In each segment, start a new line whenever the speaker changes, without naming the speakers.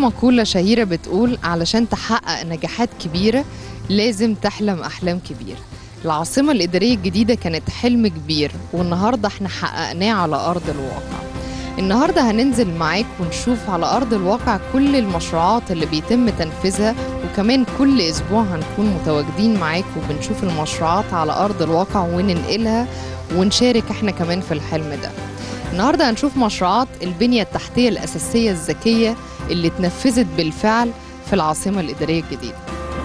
مقولة شهيرة بتقول علشان تحقق نجاحات كبيرة لازم تحلم أحلام كبيرة العاصمة الإدارية الجديدة كانت حلم كبير والنهاردة احنا حققناه على أرض الواقع النهاردة هننزل معاك ونشوف على أرض الواقع كل المشروعات اللي بيتم تنفيذها وكمان كل أسبوع هنكون متواجدين معاك وبنشوف المشروعات على أرض الواقع وننقلها ونشارك احنا كمان في الحلم ده النهارده هنشوف مشروعات البنية التحتية الأساسية الذكية اللي اتنفذت بالفعل في العاصمة الإدارية الجديدة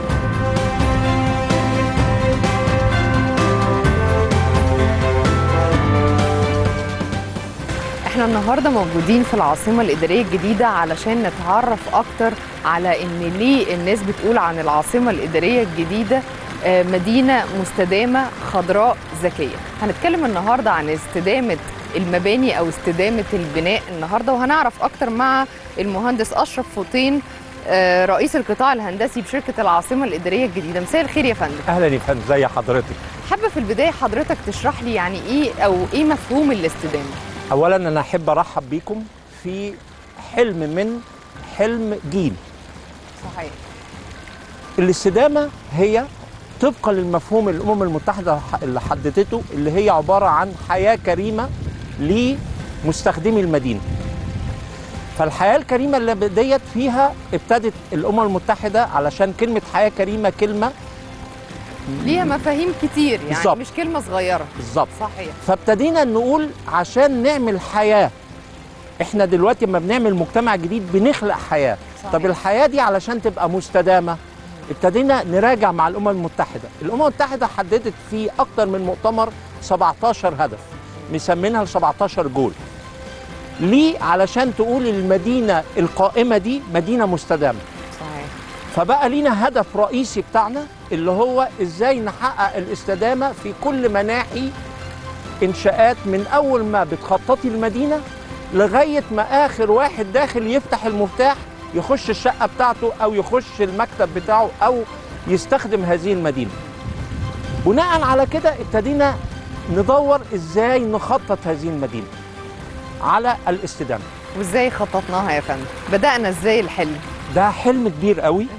احنا النهارده موجودين في العاصمة الإدارية الجديدة علشان نتعرف أكتر على إن ليه الناس بتقول عن العاصمة الإدارية الجديدة آه، مدينة مستدامة خضراء ذكية هنتكلم النهارده عن استدامة المباني أو استدامة البناء النهارده وهنعرف أكتر مع المهندس أشرف فوطين آه، رئيس القطاع الهندسي بشركة العاصمة الإدارية الجديدة مساء الخير يا فندم
اهلا يا فندم زي حضرتك
حابة في البداية حضرتك تشرح لي يعني إيه أو إيه مفهوم الاستدامة
اولا انا احب ارحب بيكم في حلم من حلم جيل
صحيح
الاستدامه هي طبقا للمفهوم اللي الامم المتحده اللي حددته اللي هي عباره عن حياه كريمه لمستخدمي المدينه فالحياه الكريمه اللي ديت فيها ابتدت الامم المتحده علشان كلمه حياه كريمه كلمه
ليها مفاهيم كتير يعني
بالظبط.
مش كلمة صغيرة
بالظبط
صحيح
فابتدينا نقول عشان نعمل حياه احنا دلوقتي لما بنعمل مجتمع جديد بنخلق حياه
صحيح.
طب الحياه دي علشان تبقى مستدامه ابتدينا نراجع مع الامم المتحده الامم المتحده حددت في اكتر من مؤتمر 17 هدف مسمينها ال 17 جول ليه علشان تقول المدينه القائمه دي مدينه مستدامه
صحيح
فبقى لينا هدف رئيسي بتاعنا اللي هو ازاي نحقق الاستدامه في كل مناحي انشاءات من اول ما بتخططي المدينه لغايه ما اخر واحد داخل يفتح المفتاح يخش الشقه بتاعته او يخش المكتب بتاعه او يستخدم هذه المدينه. بناء على كده ابتدينا ندور ازاي نخطط هذه المدينه على الاستدامه.
وازاي خططناها يا فندم بدأنا ازاي الحلم
ده حلم كبير قوي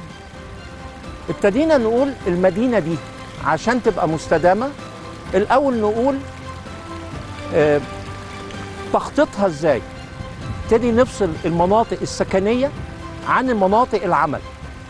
ابتدينا نقول المدينة دي عشان تبقى مستدامة الأول نقول آه، تخطيطها ازاي ابتدي نفصل المناطق السكنية عن المناطق العمل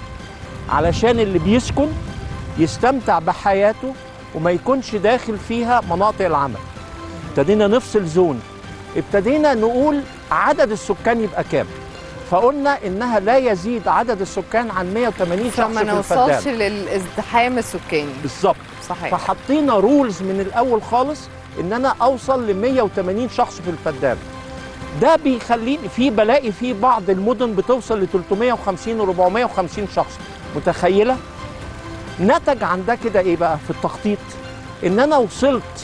علشان اللي بيسكن يستمتع بحياته وما يكونش داخل فيها مناطق العمل ابتدينا نفصل زون ابتدينا نقول عدد السكان يبقى كام فقلنا انها لا يزيد عدد السكان عن 180 شخص
فما
في
نوصلش
الفدان
للازدحام السكاني
بالظبط
صحيح
فحطينا رولز من الاول خالص ان انا اوصل ل 180 شخص في الفدان ده بيخليني في بلاقي في بعض المدن بتوصل ل 350 و 450 شخص متخيله نتج عن ده كده ايه بقى في التخطيط ان انا وصلت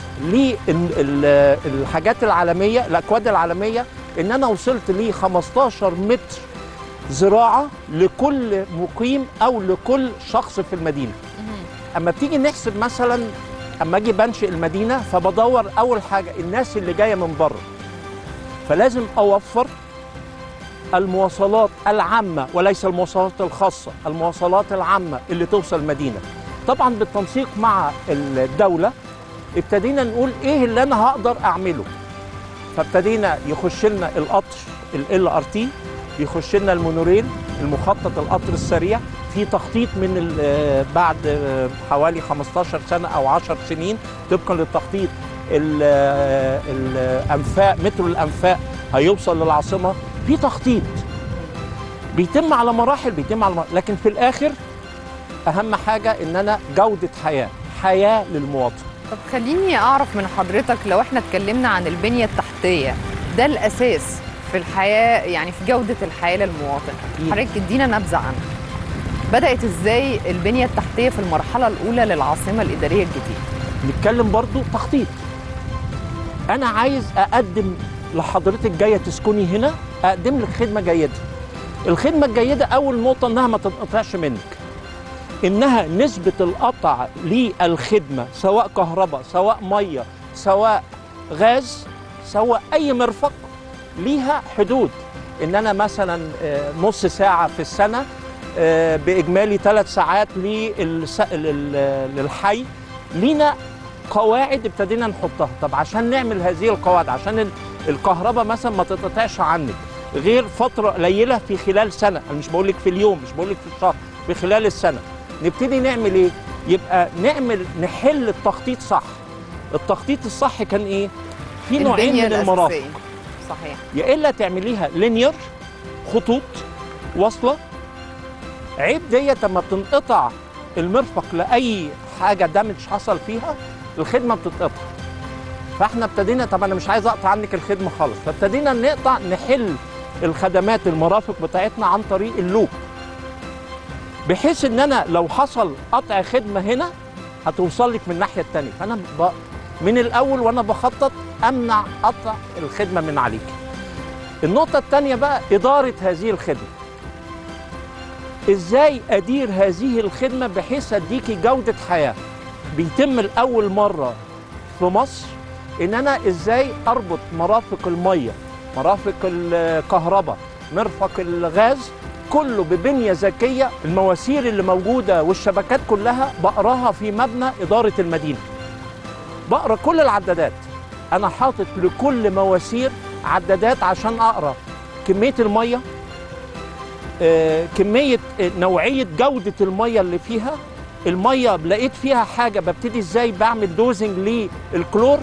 للحاجات العالميه الاكواد العالميه ان انا وصلت ل 15 متر زراعه لكل مقيم او لكل شخص في المدينه اما بتيجي نحسب مثلا اما اجي بنشئ المدينه فبدور اول حاجه الناس اللي جايه من بره فلازم اوفر المواصلات العامه وليس المواصلات الخاصه المواصلات العامه اللي توصل المدينه طبعا بالتنسيق مع الدوله ابتدينا نقول ايه اللي انا هقدر اعمله فابتدينا يخش لنا القطر ال ار تي يخش لنا المونوريل المخطط القطر السريع في تخطيط من ال- بعد حوالي 15 سنه او 10 سنين طبقا للتخطيط ال- الانفاق مترو الانفاق هيوصل للعاصمه في تخطيط بيتم على مراحل بيتم على مراحل لكن في الاخر اهم حاجه ان انا جوده حياه حياه للمواطن
طب خليني اعرف من حضرتك لو احنا اتكلمنا عن البنية التحتية ده الاساس في الحياة يعني في جودة الحياة للمواطن
أكيد.
حضرتك ادينا نبذة عنها بدأت ازاي البنية التحتية في المرحلة الأولى للعاصمة الإدارية الجديدة
نتكلم برضو تخطيط انا عايز اقدم لحضرتك جايه تسكني هنا اقدم لك خدمه جيده الخدمه الجيده اول نقطه انها ما تنقطعش منك انها نسبه القطع للخدمه سواء كهرباء سواء ميه سواء غاز سواء اي مرفق ليها حدود ان انا مثلا آه، نص ساعه في السنه آه، باجمالي ثلاث ساعات للس- لل- للحي لينا قواعد ابتدينا نحطها طب عشان نعمل هذه القواعد عشان ال- الكهرباء مثلا ما تتقطعش عنك غير فتره قليله في خلال سنه انا مش بقول لك في اليوم مش بقول لك في الشهر في خلال السنه نبتدي نعمل ايه يبقى نعمل نحل التخطيط صح التخطيط الصح كان ايه في نوعين
البنية
من المرافق
الأساسية. صحيح
يا الا تعمليها لينير خطوط واصله عيب ديت لما بتنقطع المرفق لاي حاجه دامج حصل فيها الخدمه بتتقطع فاحنا ابتدينا طب انا مش عايز اقطع عنك الخدمه خالص فابتدينا نقطع نحل الخدمات المرافق بتاعتنا عن طريق اللوب بحيث ان انا لو حصل قطع خدمه هنا هتوصل لك من الناحيه الثانيه فانا ب... من الاول وانا بخطط امنع قطع الخدمه من عليك النقطه الثانيه بقى اداره هذه الخدمه ازاي ادير هذه الخدمه بحيث اديكي جوده حياه بيتم لاول مره في مصر ان انا ازاي اربط مرافق الميه مرافق الكهرباء مرفق الغاز كله ببنيه ذكيه المواسير اللي موجوده والشبكات كلها بقراها في مبنى اداره المدينه بقرا كل العدادات انا حاطط لكل مواسير عدادات عشان اقرا كميه الميه آه، كميه آه، نوعيه جوده الميه اللي فيها الميه لقيت فيها حاجه ببتدي ازاي بعمل دوزنج للكلور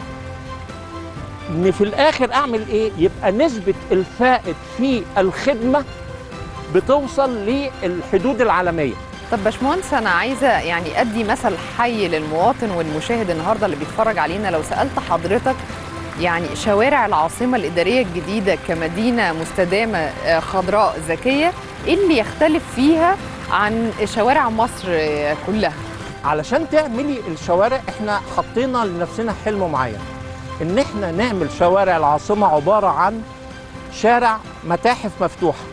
ان في الاخر اعمل ايه يبقى نسبه الفائد في الخدمه بتوصل للحدود العالميه
طب باشمهندس انا عايزه يعني ادي مثل حي للمواطن والمشاهد النهارده اللي بيتفرج علينا لو سالت حضرتك يعني شوارع العاصمه الاداريه الجديده كمدينه مستدامه آه، خضراء ذكيه ايه اللي يختلف فيها عن شوارع مصر آه، كلها
علشان تعملي الشوارع احنا حطينا لنفسنا حلم معين ان احنا نعمل شوارع العاصمه عباره عن شارع متاحف مفتوحه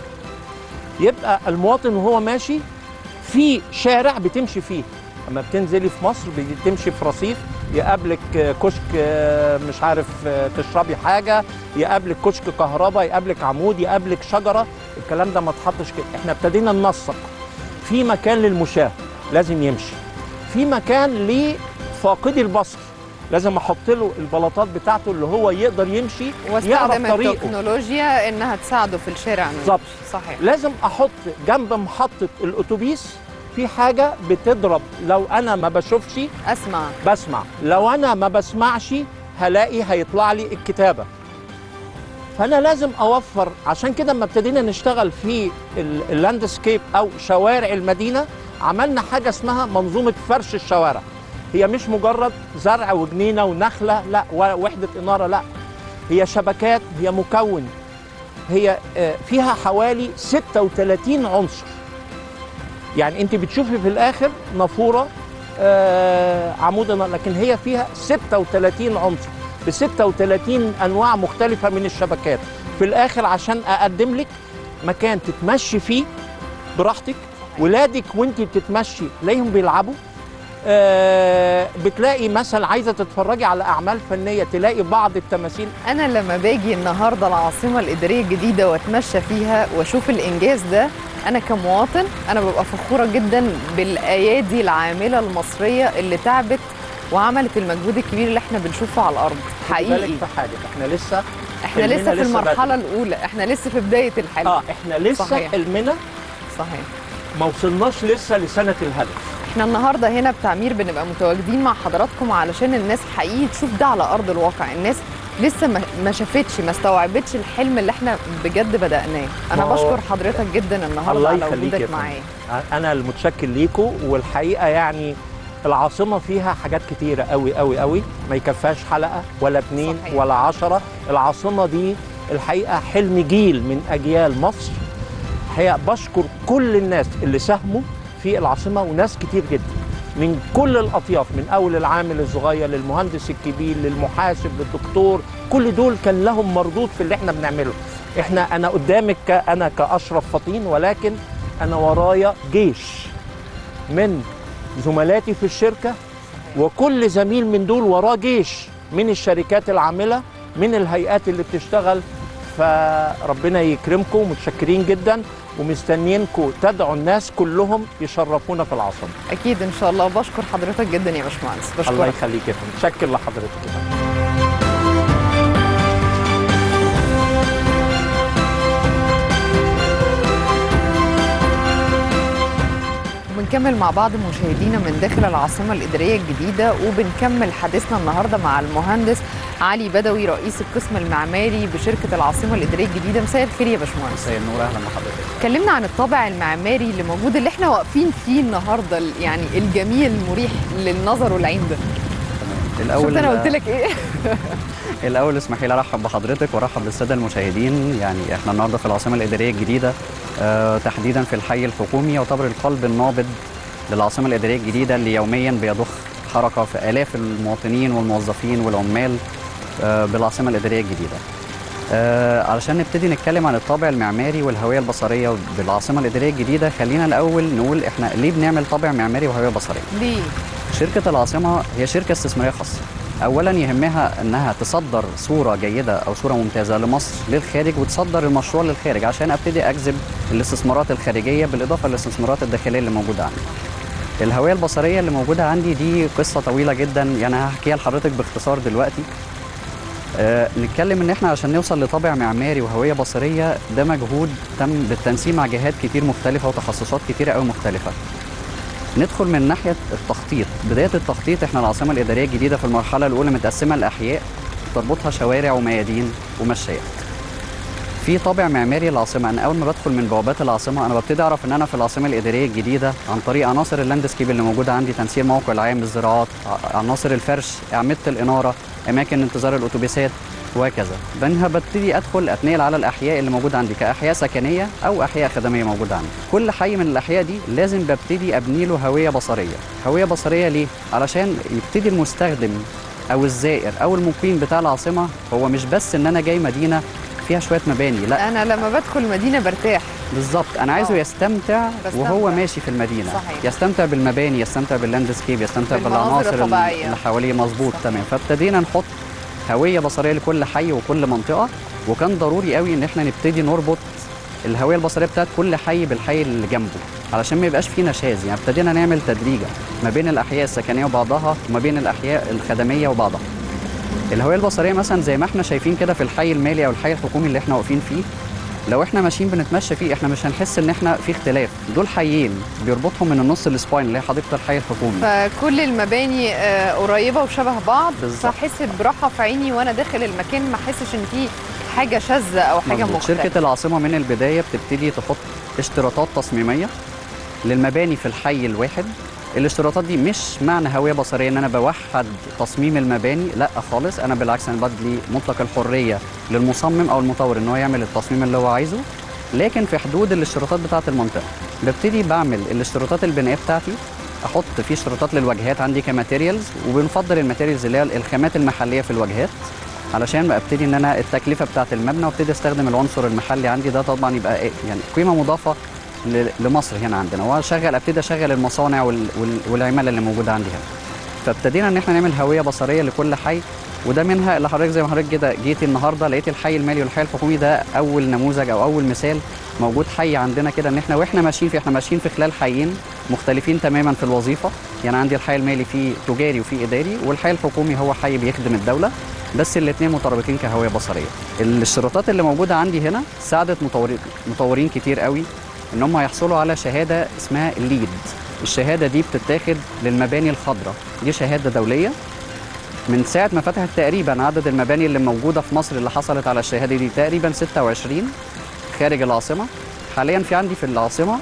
يبقى المواطن وهو ماشي في شارع بتمشي فيه اما بتنزلي في مصر بتمشي في رصيف يقابلك آه، كشك آه، مش عارف آه، تشربي حاجه يقابلك كشك كهرباء يقابلك عمود يقابلك شجره الكلام ده ما اتحطش كده احنا ابتدينا ننسق في مكان للمشاة لازم يمشي في مكان لفاقدي البصر لازم احط له البلاطات بتاعته اللي هو يقدر يمشي
واستخدم
يعرف طريقه
التكنولوجيا انها تساعده في الشارع إنه
بالظبط.
يمشي. صحيح
لازم احط جنب محطه الاتوبيس في حاجه بتضرب لو انا ما بشوفش
اسمع
بسمع لو انا ما بسمعش هلاقي هيطلع لي الكتابه فانا لازم اوفر عشان كده لما ابتدينا نشتغل في ال- اللاندسكيب او شوارع المدينه عملنا حاجه اسمها منظومه فرش الشوارع هي مش مجرد زرع وجنينه ونخله لا ووحده اناره لا هي شبكات هي مكون هي آه، فيها حوالي 36 عنصر يعني انت بتشوفي في الاخر نافوره آه، عمود النار لكن هي فيها 36 عنصر ب 36 انواع مختلفه من الشبكات في الاخر عشان اقدم لك مكان تتمشي فيه براحتك ولادك وانت بتتمشي تلاقيهم بيلعبوا آه بتلاقي مثلا عايزه تتفرجي على اعمال فنيه تلاقي بعض التماثيل
انا لما باجي النهارده العاصمه الاداريه الجديده واتمشى فيها واشوف الانجاز ده انا كمواطن انا ببقى فخوره جدا بالايادي العامله المصريه اللي تعبت وعملت المجهود الكبير اللي احنا بنشوفه على الارض
خدي
حقيقي
بالك في حاجه احنا لسه
احنا
حلمنا
لسه في
لسه
المرحله الاولى احنا لسه في بدايه الحلم
اه احنا لسه
صحيح.
حلمنا
صحيح
ما وصلناش لسه لسنه الهدف
احنا النهارده هنا بتعمير بنبقى متواجدين مع حضراتكم علشان الناس حقيقي تشوف ده على ارض الواقع الناس لسه ما- ما شافتش ما استوعبتش الحلم اللي احنا بجد بدأناه انا
ما هو-
بشكر حضرتك جدا النهارده
الله
على
يخليك يا
وجودك
فندم.
معايا
انا المتشكر ليكم والحقيقه يعني العاصمه فيها حاجات كتيره قوي قوي قوي ما يكفاش حلقه ولا اتنين
صحيح.
ولا عشرة العاصمه دي الحقيقه حلم جيل من اجيال مصر الحقيقه بشكر كل الناس اللي ساهموا في العاصمه وناس كتير جدا من كل الاطياف من اول العامل الصغير للمهندس الكبير للمحاسب للدكتور كل دول كان لهم مردود في اللي احنا بنعمله احنا انا قدامك ك- انا كاشرف فطين ولكن انا ورايا جيش من زملاتي في الشركه وكل زميل من دول وراه جيش من الشركات العامله من الهيئات اللي بتشتغل فربنا يكرمكم ومتشكرين جدا ومستنيينكم تدعوا الناس كلهم يشرفونا في العاصمه
اكيد ان شاء الله بشكر حضرتك جدا يا باشمهندس
الله
بشكرك
يخليك يا فندم متشكر لحضرتك
بنكمل مع بعض مشاهدينا من داخل العاصمة الإدارية الجديدة وبنكمل حديثنا النهاردة مع المهندس علي بدوي رئيس القسم المعماري بشركة العاصمة الإدارية الجديدة مساء الخير يا باشمهندس
مساء النور اهلا بحضرتك
اتكلمنا عن الطابع المعماري اللي موجود اللي احنا واقفين فيه النهارده ال- يعني الجميل المريح للنظر والعين ده
تمام
شفت
الاول
انا قلت لك ايه
الاول اسمحي لي ارحب بحضرتك وارحب بالساده المشاهدين يعني احنا النهارده في العاصمه الاداريه الجديده آه تحديدا في الحي الحكومي يعتبر القلب النابض للعاصمه الاداريه الجديده اللي يوميا بيضخ حركه في الاف المواطنين والموظفين والعمال آه بالعاصمه الاداريه الجديده آه علشان نبتدي نتكلم عن الطابع المعماري والهويه البصريه بالعاصمه الاداريه الجديده خلينا الاول نقول احنا ليه بنعمل طابع معماري وهويه بصريه
ليه
شركة العاصمة هي شركة استثمارية خاصة أولا يهمها أنها تصدر صورة جيدة أو صورة ممتازة لمصر للخارج وتصدر المشروع للخارج عشان أبتدي أجذب الاستثمارات الخارجية بالإضافة للاستثمارات الداخلية اللي موجودة عندي الهوية البصرية اللي موجودة عندي دي قصة طويلة جدا يعني هحكيها لحضرتك باختصار دلوقتي أه نتكلم ان احنا عشان نوصل لطابع معماري وهويه بصريه ده مجهود تم بالتنسيق مع جهات كتير مختلفه وتخصصات كتيره قوي مختلفه ندخل من ناحيه التخطيط بدايه التخطيط احنا العاصمه الاداريه الجديده في المرحله الاولى متقسمه لاحياء تربطها شوارع وميادين ومشايات في طابع معماري للعاصمه انا اول ما بدخل من بوابات العاصمه انا ببتدي اعرف ان انا في العاصمه الاداريه الجديده عن طريق عناصر اللاندسكيب اللي موجوده عندي تنسيق موقع العام للزراعات ع- عناصر الفرش اعمده الاناره اماكن انتظار الاتوبيسات وهكذا منها ببتدي ادخل اتنقل على الاحياء اللي موجوده عندي كاحياء سكنيه او احياء خدميه موجوده عندي كل حي من الاحياء دي لازم ببتدي ابني له هويه بصريه هويه بصريه ليه علشان يبتدي المستخدم او الزائر او المقيم بتاع العاصمه هو مش بس ان انا جاي مدينه فيها شويه مباني لا
انا لما بدخل مدينه برتاح
بالظبط انا عايزه
آه.
يستمتع
بستمتع.
وهو ماشي في المدينه
صحيح.
يستمتع بالمباني يستمتع باللاندسكيب يستمتع
بالمناظر
بالعناصر
الطبيعية.
اللي حواليه مظبوط
صحيح.
تمام فابتدينا نحط هويه بصريه لكل حي وكل منطقه وكان ضروري قوي ان احنا نبتدي نربط الهويه البصريه بتاعت كل حي بالحي اللي جنبه علشان ما يبقاش فيه نشاز يعني ابتدينا نعمل تدريجه ما بين الاحياء السكنيه وبعضها وما بين الاحياء الخدميه وبعضها الهويه البصريه مثلا زي ما احنا شايفين كده في الحي المالي او الحي الحكومي اللي احنا واقفين فيه لو احنا ماشيين بنتمشى فيه احنا مش هنحس ان احنا في اختلاف دول حيين بيربطهم من النص السباين اللي هي حديقه الحي الحكومي
فكل المباني آه، قريبه وشبه بعض
بالظبط.
فاحس براحه في عيني وانا داخل المكان ما احسش ان في حاجه شاذه او حاجه
مظبوط.
مختلفه
شركه العاصمه من البدايه بتبتدي تحط اشتراطات تصميميه للمباني في الحي الواحد الاشتراطات دي مش معنى هويه بصريه ان انا بوحد تصميم المباني لا خالص انا بالعكس انا بدي مطلق الحريه للمصمم او المطور ان هو يعمل التصميم اللي هو عايزه لكن في حدود الاشتراطات بتاعه المنطقه ببتدي بعمل الاشتراطات البنائيه بتاعتي احط فيه اشتراطات للواجهات عندي كماتيريالز وبنفضل الماتيريالز اللي هي الخامات المحليه في الواجهات علشان ما ابتدي ان انا التكلفه بتاعه المبنى وابتدي استخدم العنصر المحلي عندي ده طبعا يبقى إيه؟ يعني قيمه مضافه ل- لمصر هنا عندنا واشغل ابتدي اشغل المصانع وال- وال- والعماله اللي موجوده عندي هنا فابتدينا ان احنا نعمل هويه بصريه لكل حي وده منها اللي حضرتك زي ما حضرتك كده جيتي النهارده لقيت الحي المالي والحي الحكومي ده اول نموذج او اول مثال موجود حي عندنا كده ان احنا واحنا ماشيين فيه احنا ماشيين في خلال حيين مختلفين تماما في الوظيفه يعني عندي الحي المالي فيه تجاري وفيه اداري والحي الحكومي هو حي بيخدم الدوله بس الاثنين مترابطين كهويه بصريه الاشتراطات اللي موجوده عندي هنا ساعدت مطورين مطورين كتير قوي ان هم يحصلوا على شهاده اسمها الليد الشهاده دي بتتاخد للمباني الخضراء دي شهاده دوليه من ساعه ما فتحت تقريبا عدد المباني اللي موجوده في مصر اللي حصلت على الشهاده دي تقريبا 26 خارج العاصمه حاليا في عندي في العاصمه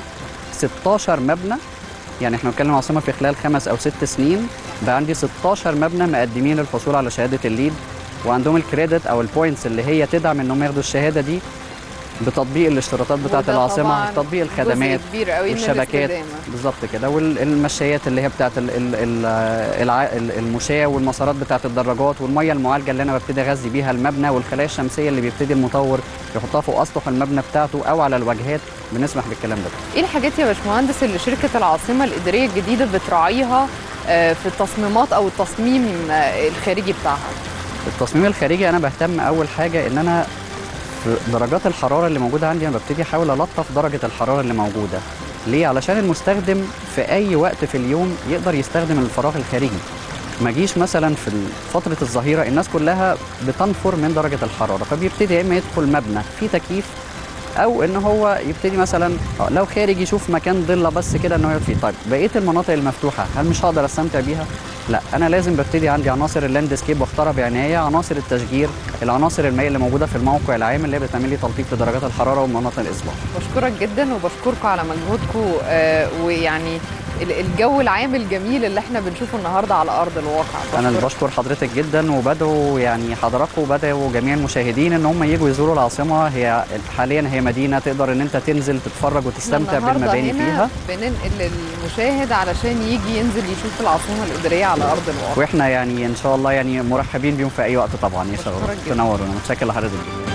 16 مبنى يعني احنا بنتكلم عاصمه في خلال خمس او ست سنين بقى عندي 16 مبنى مقدمين للحصول على شهاده الليد وعندهم الكريدت او البوينتس اللي هي تدعم انهم ياخدوا الشهاده دي بتطبيق الاشتراطات بتاعه
وده
العاصمه
طبعاً
تطبيق الخدمات
جزء كبير قوي من
والشبكات
الاستدامه
بالظبط كده والمشايات اللي هي بتاعت ال- ال- ال- الع- ال- المشاة والمسارات بتاعت الدراجات والميه المعالجه اللي انا ببتدي اغذي بيها المبنى والخلايا الشمسيه اللي بيبتدي المطور يحطها فوق اسطح المبنى بتاعته او على الواجهات بنسمح بالكلام ده
ايه الحاجات يا باشمهندس اللي شركه العاصمه الاداريه الجديده بتراعيها آه، في التصميمات او التصميم آه، الخارجي بتاعها
التصميم الخارجي انا بهتم اول حاجه ان انا في درجات الحراره اللي موجوده عندي انا ببتدي احاول الطف درجه الحراره اللي موجوده ليه علشان المستخدم في اي وقت في اليوم يقدر يستخدم الفراغ الخارجي ما اجيش مثلا في فتره الظهيره الناس كلها بتنفر من درجه الحراره فبيبتدي يا اما يدخل مبنى فيه تكييف او ان هو يبتدي مثلا آه، لو خارج يشوف مكان ضله بس كده ان هو يقعد فيه طيب بقيه المناطق المفتوحه هل مش هقدر استمتع بيها لا انا لازم ببتدي عندي عناصر اللاندسكيب واختارها بعنايه عناصر التشجير العناصر المائيه اللي موجوده في الموقع العام اللي هي بتعمل لي تلطيف لدرجات الحراره ومناطق الاصلاح
بشكرك جدا وبشكركم على مجهودكم آه، ويعني ال- الجو العام الجميل اللي احنا بنشوفه النهارده على ارض الواقع
انا اللي
بشكرك.
بشكر حضرتك جدا وبدعو يعني حضراتكم وبدعو جميع المشاهدين ان هم يجوا يزوروا العاصمه هي حاليا هي مدينه تقدر ان انت تنزل تتفرج
إحنا
وتستمتع
النهاردة
بالمباني
هنا
فيها
بننقل المشاهد علشان يجي ينزل يشوف العاصمه الاداريه على ارض الواقع
واحنا يعني ان شاء الله يعني مرحبين بيهم في اي وقت طبعا يا شباب
بشكرك جداً.
تنورونا متشكر لحضرتك جدا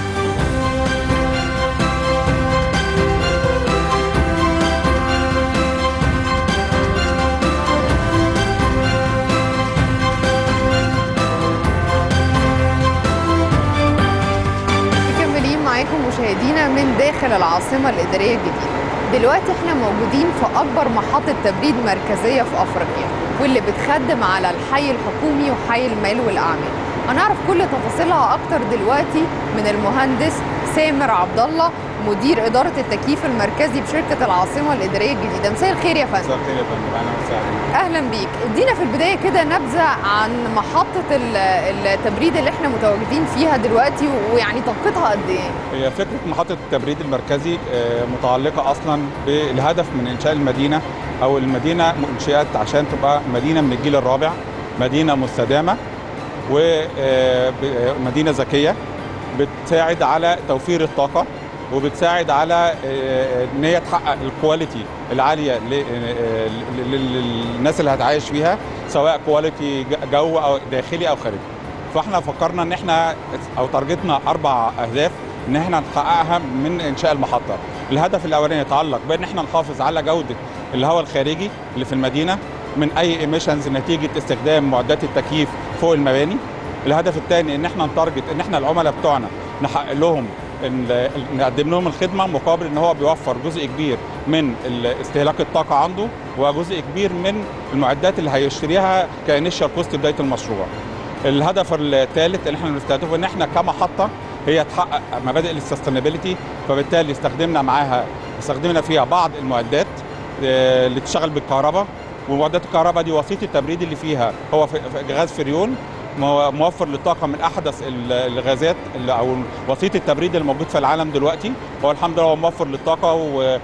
مكملين معاكم مشاهدينا من داخل العاصمة الإدارية الجديدة دلوقتي احنا موجودين في أكبر محطة تبريد مركزية في أفريقيا واللي بتخدم على الحي الحكومي وحي المال والأعمال هنعرف كل تفاصيلها أكتر دلوقتي من المهندس سامر عبد الله مدير إدارة التكييف المركزي بشركة العاصمة الإدارية الجديدة مساء الخير يا فندم
مساء الخير يا فندم اهلا وسهلا
اهلا بيك ادينا في البدايه كده نبذه عن محطه ال- التبريد اللي احنا متواجدين فيها دلوقتي ويعني طاقتها قد ايه
هي فكره محطه التبريد المركزي آه، متعلقه اصلا بالهدف من انشاء المدينه او المدينه انشئت عشان تبقى مدينه من الجيل الرابع مدينه مستدامه ومدينه ذكيه بتساعد على توفير الطاقه وبتساعد على آه، ان هي تحقق الكواليتي العاليه ل- آه، ل- ل- للناس اللي هتعايش فيها سواء كواليتي ج- جو او داخلي او خارجي فاحنا فكرنا ان احنا او تارجتنا اربع اهداف ان احنا نحققها من انشاء المحطه الهدف الاولاني يتعلق بان احنا نحافظ على جوده الهواء الخارجي اللي في المدينه من اي ايميشنز نتيجه استخدام معدات التكييف فوق المباني الهدف الثاني ان احنا نتارجت ان احنا العملاء بتوعنا نحقق لهم ال- نقدم لهم الخدمه مقابل ان هو بيوفر جزء كبير من ال- استهلاك الطاقه عنده وجزء كبير من المعدات اللي هيشتريها كانيشال كوست بدايه المشروع. الهدف الثالث اللي احنا بنستهدفه ان احنا كمحطه هي تحقق مبادئ السستينابيلتي فبالتالي استخدمنا معاها استخدمنا فيها بعض المعدات آه، اللي تشتغل بالكهرباء ومعدات الكهرباء دي وسيط التبريد اللي فيها هو في- في غاز فريون مو- موفر للطاقه من احدث ال- الغازات اللي- او وسيط التبريد الموجود في العالم دلوقتي هو الحمد لله هو موفر للطاقه و-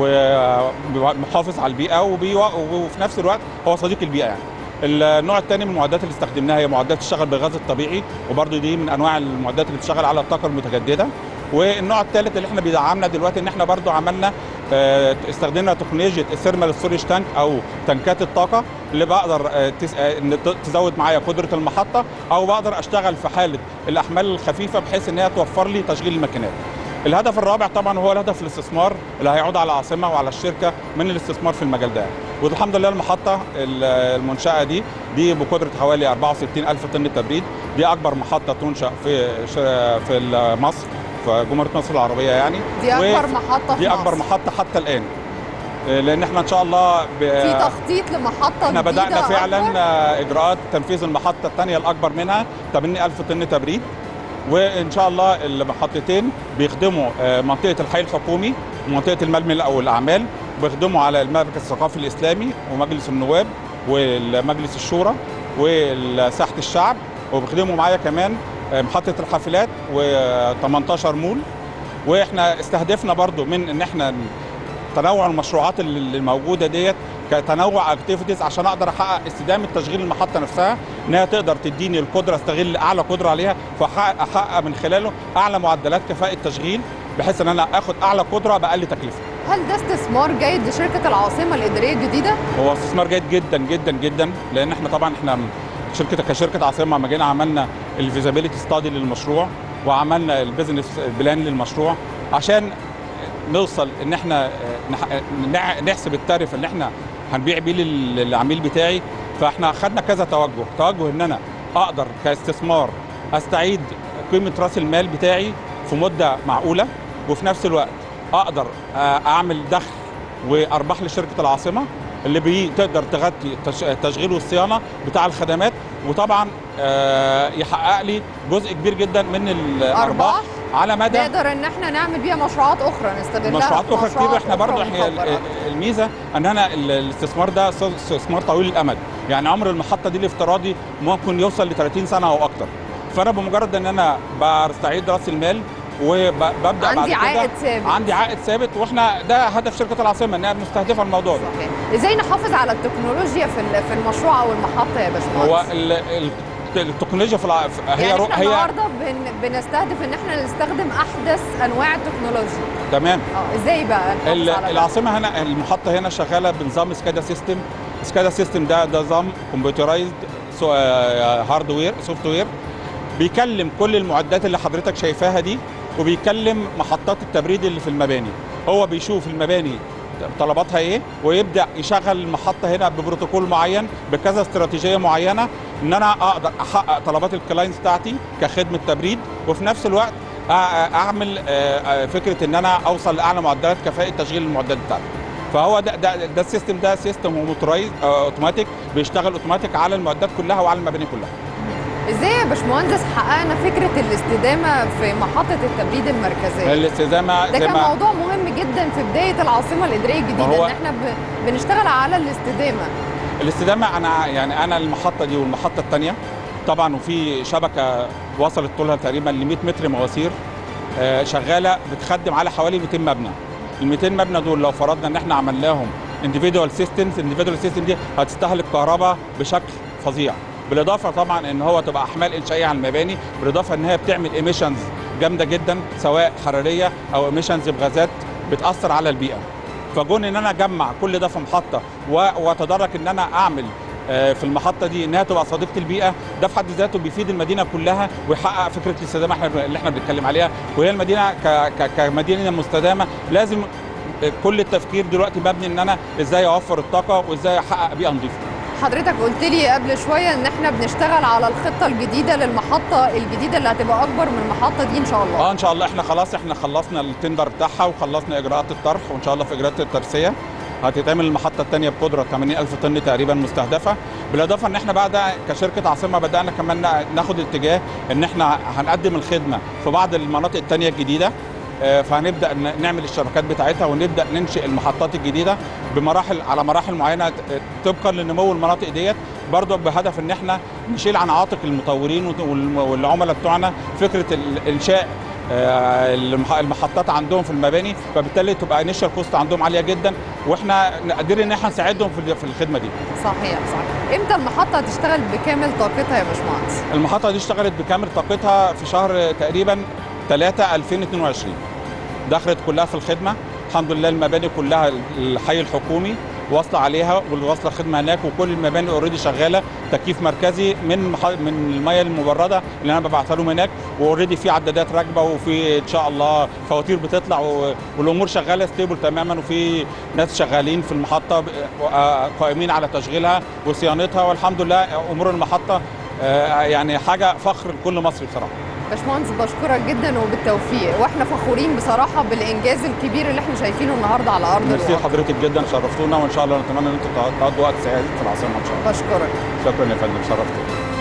ومحافظ على البيئه وبي- وفي نفس الوقت هو صديق البيئه يعني النوع الثاني من المعدات اللي استخدمناها هي معدات تشتغل بالغاز الطبيعي وبرده دي من انواع المعدات اللي بتشتغل على الطاقه المتجدده والنوع الثالث اللي احنا بيدعمنا دلوقتي ان احنا برضو عملنا آه، استخدمنا تكنولوجيا الثيرمال ستوريج تانك او تنكات الطاقه اللي بقدر آه، تس- آه، إن ت- تزود معايا قدره المحطه او بقدر اشتغل في حاله الاحمال الخفيفه بحيث ان هي توفر لي تشغيل الماكينات الهدف الرابع طبعا هو الهدف الاستثمار اللي هيعود على العاصمه وعلى الشركه من الاستثمار في المجال ده والحمد لله المحطه ال- المنشاه دي دي بقدره حوالي 64 الف طن تبريد دي اكبر محطه تنشا في ش- في مصر في جمهوريه مصر العربيه يعني
دي اكبر
و-
محطه في
دي اكبر
مصر.
محطه حتى الان آه، لان احنا ان شاء الله ب...
في تخطيط لمحطه
احنا
جديده
بدانا فعلا
أكبر؟
آه، اجراءات تنفيذ المحطه الثانيه الاكبر منها 80000 طن تبريد وان شاء الله المحطتين بيخدموا آه، منطقه الحي الحكومي ومنطقه الململ او الاعمال بيخدموا على المركز الثقافي الاسلامي ومجلس النواب ومجلس الشورى وساحه الشعب وبيخدموا معايا كمان آه، محطه الحافلات و18 مول واحنا استهدفنا برضو من ان احنا تنوع المشروعات اللي اللي موجوده ديت كتنوع اكتيفيتيز عشان اقدر احقق استدامه تشغيل المحطه نفسها انها تقدر تديني القدره استغل اعلى قدره عليها فاحقق احقق من خلاله اعلى معدلات كفاءه تشغيل بحيث ان انا اخد اعلى قدره باقل تكلفه
هل ده استثمار جيد لشركه العاصمه الاداريه الجديده
هو استثمار جيد جدا جدا جدا لان احنا طبعا احنا شركه كشركه عاصمه لما جينا عملنا الفيزابيلتي ستادي للمشروع وعملنا البيزنس بلان للمشروع عشان نوصل ان احنا نح- نع- نحسب التاريف اللي احنا هنبيع بيه لل- للعميل بتاعي فاحنا خدنا كذا توجه توجه ان انا اقدر كاستثمار استعيد قيمه راس المال بتاعي في مده معقوله وفي نفس الوقت اقدر آه، اعمل دخل وارباح لشركه العاصمه اللي بي تقدر تغطي التش- التشغيل والصيانه بتاع الخدمات وطبعا آه، يحقق لي جزء كبير جدا من الارباح
أرباح؟
على مدى
نقدر ان احنا نعمل بيها مشروعات اخرى نستغلها
مشروعات
في
اخرى كتير
مشروعات
احنا برضو
أخرى
احنا
مكبرة.
الميزه ان انا ال- الاستثمار ده س- استثمار طويل الامد يعني عمر المحطه دي الافتراضي ممكن يوصل ل 30 سنه او اكتر فانا بمجرد ان انا بستعيد راس المال وببدا بعد
عندي
كده
عائد ثابت.
عندي عائد ثابت واحنا ده هدف شركه العاصمه انها مستهدفه الموضوع ده
صحيح. ازاي نحافظ على التكنولوجيا في ال- في المشروع او المحطه يا باشمهندس
هو ال- ال- التكنولوجيا في الع- في- هي
يعني
رو-
احنا
هي
النهارده بن... بنستهدف ان احنا نستخدم احدث انواع التكنولوجيا
تمام
اه ازاي بقى نحافظ
ال-
على ده؟
العاصمه هنا المحطه هنا شغاله بنظام سكادا سيستم سكادا سيستم ده ده نظام كمبيوترايزد هاردوير سوفت وير بيكلم كل المعدات اللي حضرتك شايفاها دي وبيكلم محطات التبريد اللي في المباني هو بيشوف المباني طلباتها ايه ويبدا يشغل المحطه هنا ببروتوكول معين بكذا استراتيجيه معينه ان انا اقدر احقق طلبات الكلاينتس بتاعتي كخدمه تبريد وفي نفس الوقت أ- اعمل آه، آه، فكره ان انا اوصل لاعلى معدلات كفاءه تشغيل المعدات بتاعتي فهو ده ده ده السيستم ده سيستم موتورايز اوتوماتيك بيشتغل اوتوماتيك على المعدات كلها وعلى المباني كلها
ازاي يا باشمهندس حققنا فكره الاستدامه في محطه التبريد المركزيه
الاستدامه
ده
زي
كان
ما
موضوع مهم جدا في بدايه العاصمه الاداريه الجديده
هو-
ان احنا ب... بنشتغل على الاستدامه
الاستدامه انا يعني انا المحطه دي والمحطه الثانيه طبعا وفي شبكه وصلت طولها تقريبا ل 100 متر مواسير آه، شغاله بتخدم على حوالي 200 مبنى ال 200 مبنى دول لو فرضنا ان احنا عملناهم انديفيدوال سيستمز الانديفيدوال سيستم دي هتستهلك كهرباء بشكل فظيع بالاضافه طبعا ان هو تبقى احمال انشائيه على المباني بالاضافه ان هي بتعمل ايميشنز جامده جدا سواء حراريه او ايميشنز بغازات بتاثر على البيئه فجون ان انا اجمع كل ده في محطه و- واتدرج ان انا اعمل آه، في المحطه دي انها تبقى صديقه البيئه ده في حد ذاته بيفيد المدينه كلها ويحقق فكره الاستدامه احنا اللي احنا بنتكلم عليها وهي المدينه ك- ك- كمدينه مستدامه لازم آه، كل التفكير دلوقتي مبني ان انا ازاي اوفر الطاقه وازاي احقق بيئه نظيفه
حضرتك قلت لي قبل شويه ان احنا بنشتغل على الخطه الجديده للمحطه الجديده اللي هتبقى اكبر من المحطه دي ان شاء الله
اه ان شاء الله احنا خلاص احنا خلصنا التندر بتاعها وخلصنا اجراءات الطرح وان شاء الله في اجراءات الترسيه هتتعمل المحطه الثانيه بقدره 80000 طن تقريبا مستهدفه بالاضافه ان احنا بعد كشركه عاصمه بدانا كمان نا- ناخد اتجاه ان احنا هنقدم الخدمه في بعض المناطق الثانيه الجديده آه، فهنبدا ن- نعمل الشبكات بتاعتها ونبدا ننشئ المحطات الجديده بمراحل على مراحل معينه ت- طبقا لنمو المناطق ديت برضه بهدف ان احنا نشيل عن عاتق المطورين وت- والم- والعملاء بتوعنا فكره ال- انشاء آه، المح- المحطات عندهم في المباني فبالتالي تبقى انيشال كوست عندهم عاليه جدا واحنا قادرين ان احنا نساعدهم في ال- في الخدمه دي
صحيح صحيح امتى المحطه هتشتغل بكامل طاقتها يا باشمهندس
المحطه دي اشتغلت بكامل طاقتها في شهر تقريبا 3 2022 دخلت كلها في الخدمه الحمد لله المباني كلها الحي الحكومي واصله عليها والواصله خدمه هناك وكل المباني اوريدي شغاله تكييف مركزي من مح... من الميه المبرده اللي انا ببعتها لهم هناك واوريدي في عدادات راكبه وفي ان شاء الله فواتير بتطلع و... والامور شغاله ستيبل تماما وفي ناس شغالين في المحطه ب- آه، قائمين على تشغيلها وصيانتها والحمد لله امور المحطه آه، يعني حاجه فخر لكل مصري بصراحه
باشمهندس بشكرك جدا وبالتوفيق واحنا فخورين بصراحه بالانجاز الكبير اللي احنا شايفينه النهارده على ارض
ميرسي
الواقع
لحضرتك جدا شرفتونا وان شاء الله نتمنى ان انتم تقضوا وقت سعيد في العاصمه ان شاء الله
بشكرك
شكرا يا فندم شرفتونا